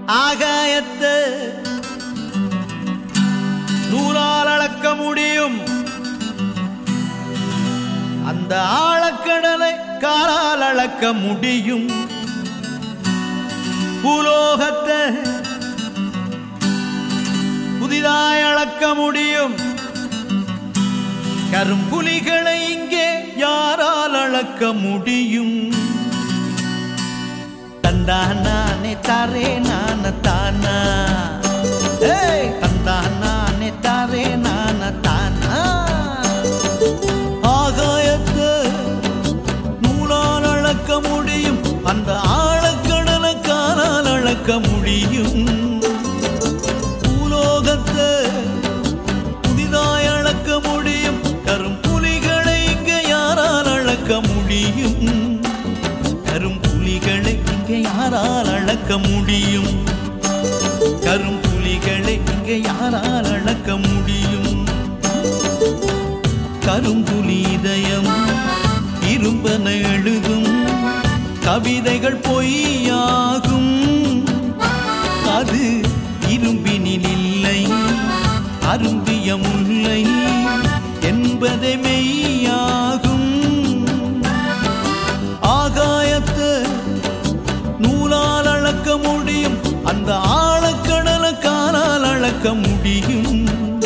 ஆகாயத்தை நூலால் அளக்க முடியும் அந்த ஆழக்கடலை காலால் அளக்க முடியும் பூலோகத்தை புதிதாய் அளக்க முடியும் கரும்புலிகளை இங்கே யாரால் அளக்க முடியும் தந்தானே தாரே நான தானா ஏய் தந்தானே தாரே நான தானா ஆகாயத்தை நூலால் அளக்க முடியும் அந்த ஆழக்கடலை காலால் அளக்க முடியும் பூலோகத்தை புதிதாய் அளக்க முடியும் கரும்புலிகளை இங்கே யாரால் அளக்க முடியும் கரும்புலிகளை இங்கே யாரால் அளக்க முடியும் கரும்புலிகளை இங்கே யாரால் அளக்க முடியும் கரும்புலி இதயம் இரும்பன எழுதும் கவிதைகள் பொய்யாகும் அது இரும்பினில் இல்லை அரும்பிய முல்லை என்பதே மெய்யாகும் ஆகாயத்தை நூலால் அளக்க முடியும் அந்த ஆழக்கடலை காலால் அளக்க முடியும்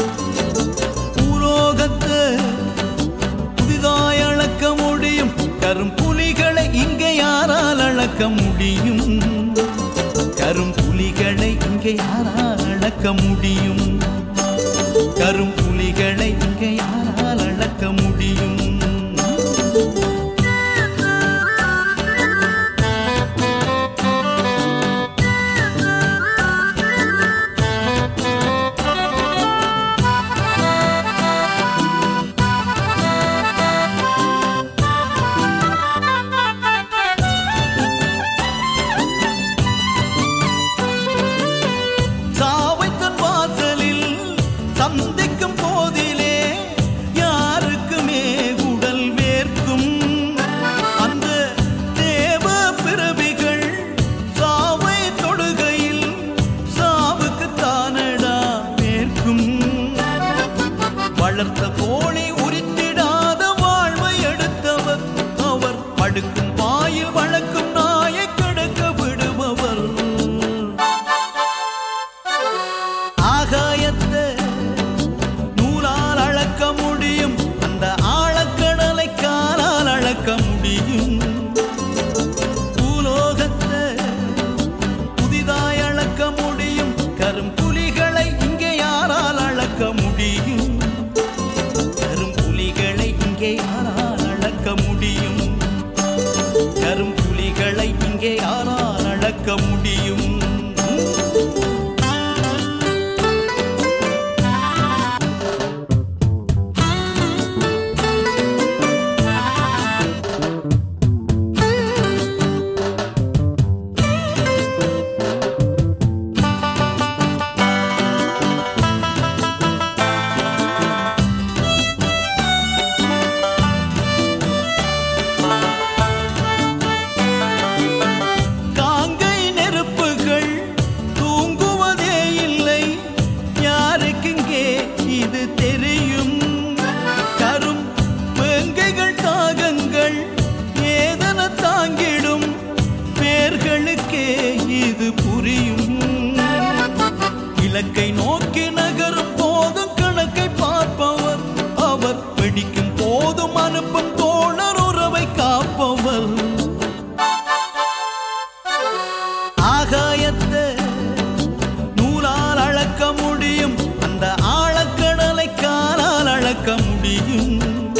பூலோகத்தை புதிதாய் அளக்க முடியும் கரும்புலிகளை இங்கே யாரால் அளக்க முடியும் கரும்புலிகளை இங்கே யாரால் அளக்க முடியும் கரும்புலிகளை இங்கே யாரால் அளக்க முடியும் சாவைத்தன் வாசலில் சந்திக்கும் போதிலே யாருக்குமே உடல் வேர்க்கும் அந்த தேவ பிறவிகள் சாவை தொடுகையில் சாவுக்கு தானடா வேர்க்கும் வளர்த்த கோழி உரித்திடாத வாழ்வை எடுத்தவர் அவர் படுக்கும் வாயில் வளர்க்கும் நாயை கடக்க விடுபவர் ஆகாயத்தை நூலால் அளக்க முடியும் அந்த ஆழக்கடலை காலால் அளக்க முடியும் பூலோகத்தை புதிதாய் அளக்க முடியும் கரும்புலிகளை இங்கே யாரால் அளக்க முடியும் கரும்புலிகளை இங்கே யாரால் அளக்க முடியும் கரும்புலிகளை இங்கே யாரால் அளக்க முடியும் காங்கை நெருப்புகள் தூங்குவதே இல்லை யாருக்கிங்கே இது தெரியும் கரும் வேங்கைகள் தாகங்கள் ஏதன தாங்கிடும் பேர்களுக்கே இது புரியும் இலக்கை நோக்கி நகரும் போதும் கணக்கை பார்ப்பவர் அவர் வெடிக்கும் போதும் அனுப்பும் தோழர் உறவை காப்பவர் ஆகாயத்தை நூலால் அளக்க முடியும் அந்த ஆழக்கடலை காலால் அளக்க முடியும்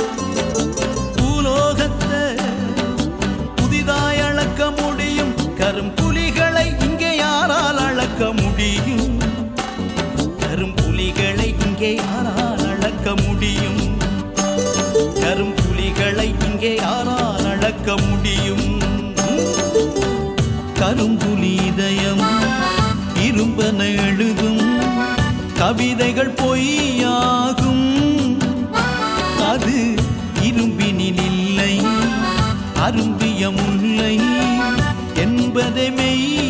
பூலோகத்தை புதிதாய் அளக்க முடியும் கரும்புலிகளை இங்கே யாரால் அளக்க முடியும் கரும்புலிகளை இங்கே யாரால் அளக்க முடியும் கரும்புலிகளை இங்கே யாரால் அளக்க முடியும் கரும்புலி இதயம் இரும்பன எழுதும் கவிதைகள் பொய்யாகும் அது இரும்பினில் இல்லை அரும்பிய முல்லை என்பதே மெய்